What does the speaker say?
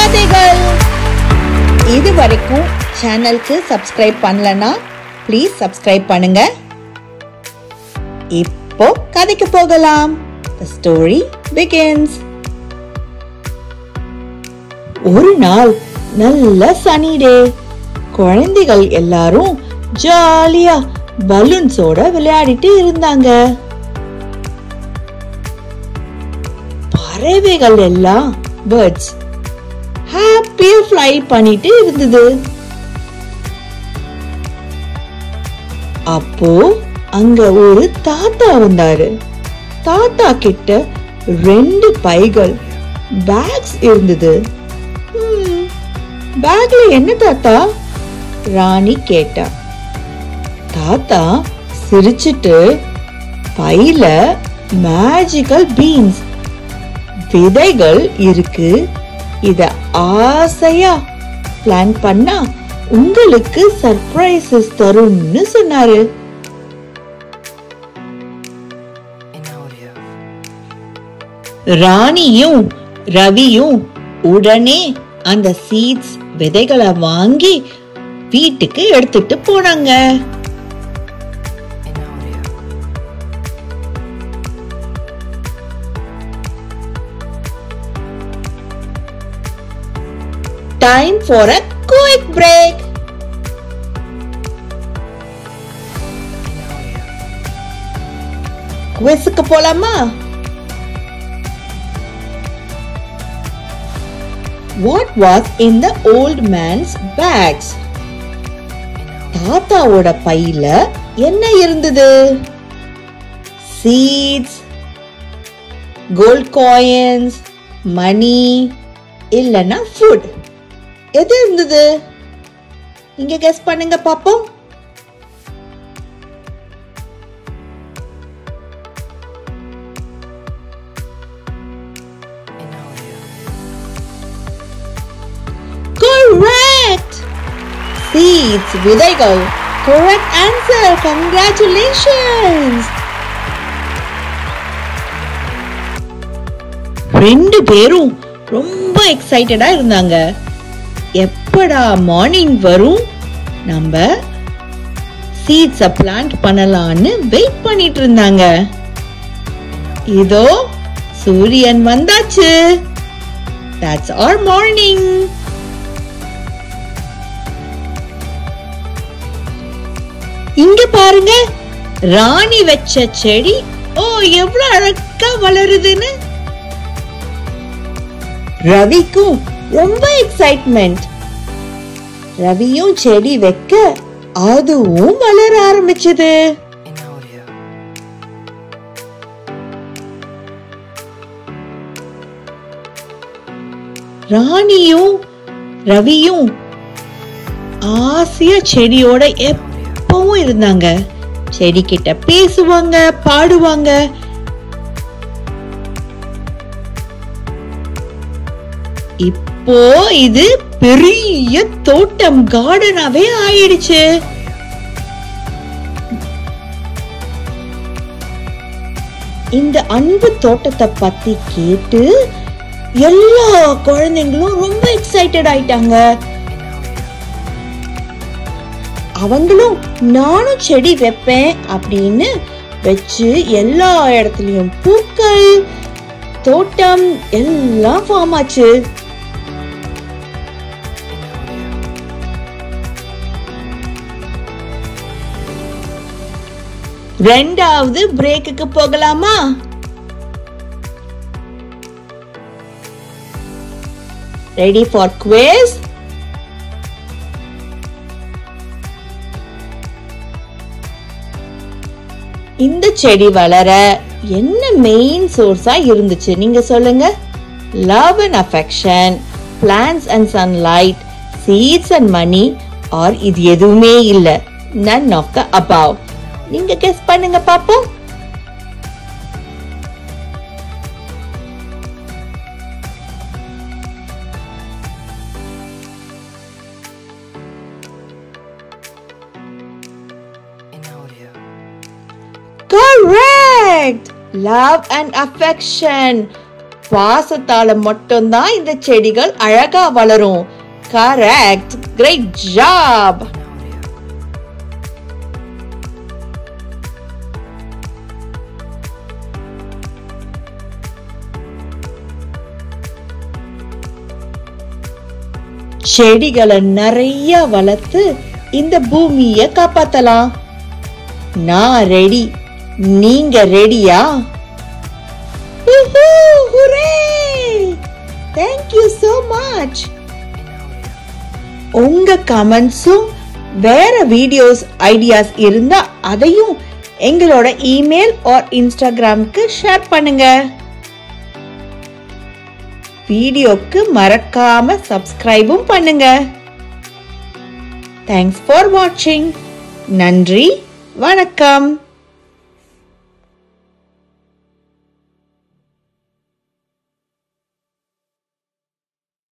கதைகள் இது வரைக்கும் சேனலுக்கு சப்ஸ்கிரைப் பண்ணலனா ப்ளீஸ் சப்ஸ்கிரைப் பண்ணுங்க இப்போ கதைக்கு போகலாம் The story begins ஒரு நாள் நல்ல சனி டே குழந்தைகள் எல்லாரும் ஜாலியா பலூன்ஸோட விளையாடிட்டு இருந்தாங்க பறவைகள் எல்லாம் பேர்ட்ஸ் ஹாப்பியா ஃப்ளை பண்ணிட்டு இருந்தது அப்போ அங்க ஒரு தாத்தா வந்தாரு தாத்தா கிட்ட ரெண்டு பைகள் பேக்ஸ் இருந்தது "ஹம், பேக்ல என்ன தாத்தா ராணி கேட்டா தாத்தா சிரிச்சிட்டு பையில மேஜிக்கல் பீன்ஸ் விதைகள் இருக்கு இத ஆசையா பிளான் பண்ணா உங்களுக்கு சர்ப்ரைசஸ் தரும்னு சொன்னாரு ராணியும் ரவியும் உடனே அந்த சீட்ஸ் விதைகளை வாங்கி வீட்டுக்கு எடுத்துட்டு போனாங்க time for a quick break குவிஸுக்கு போலாமா what was in the old man's bags தாத்தாவோட பையில என்ன இருந்தது சீட்ஸ் கோல்ட் காயின்ஸ் மணி இல்லைன்னா ஃபுட் எது இருந்தது நீங்க கெஸ் பண்ணுங்க பாப்போம் கரெக்ட் சீட்ஸ் விதைகள் கரெக்ட் ஆன்சர் கங்க்ராச்சுலேஷன்ஸ் ரெண்டு பேரும் ரொம்ப எக்ஸைட்டடா இருந்தாங்க எப்படா மார்னிங் வரும் நம்ம சீட்ஸ பிளான்ட் பண்ணலாம்னு வெயிட் பண்ணிட்டு இருந்தாங்க இதோ சூரியன் வந்தாச்சு தட்ஸ் our மார்னிங் இங்க பாருங்க ராணி வச்ச செடி ஓ எவ்வளவு அழகா வளருதுன்னு ரவிக்கும் ரொம்ப எக்ஸைட்மெண்ட் ரவியும் செடி வைக்க அதுவும் வளர ஆரம்பிச்சது ராணியும் ரவியும் ஆசையா செடியோட எப்பவும் இருந்தாங்க செடி கிட்ட பேசுவாங்க பாடுவாங்க இப்போ இது பெரிய தோட்டம் கார்டனாவே ஆயிடுச்சு இந்த அன்பு தோட்டத்தை பத்தி கேட்டு எல்லா குழந்தைங்களும் ரொம்ப எக்ஸைட்டட் ஆயிட்டாங்க அவங்களும் நானும் செடி வைப்பேன் அப்படின்னு வச்சு எல்லா இடத்துலயும் பூக்கள் தோட்டம் எல்லாம் ஃபார்ம் ஆச்சு ரெண்டாவது பிரேக்குக்கு போகலாமா ரெடி ஃபார் குவேஸ் இந்த செடி வளர என்ன மெயின் சோர்ஸா இருந்துச்சு நீங்க சொல்லுங்க love and affection plants and sunlight seeds and money or இது எதுவுமே இல்ல நன் ஆஃப் த அபவ் நீங்க கெஸ் பண்ணுங்க பாப்போம் Correct! Love and affection. சுவாசத்தால மட்டும்தான் இந்த செடிகள் அழகா வளரும் கரெக்ட் கிரேட் ஜாப் செடிகளை நிறைய வளர்த்து இந்த பூமிய காப்பாத்தலாம் நான் ரெடி நீங்க ரெடியா தேங்க்யூ so மச் உங்க கமெண்ட்ஸும் வேற வீடியோஸ் ஐடியாஸ் இருந்தா அதையும் எங்களோட இமெயில் ஆர் இன்ஸ்டாகிராம்க்கு ஷேர் பண்ணுங்க வீடியோக்கு மறக்காம சப்ஸ்கிரைபும் பண்ணுங்க தேங்க்ஸ் ஃபார் வாட்சிங் நன்றி வணக்கம்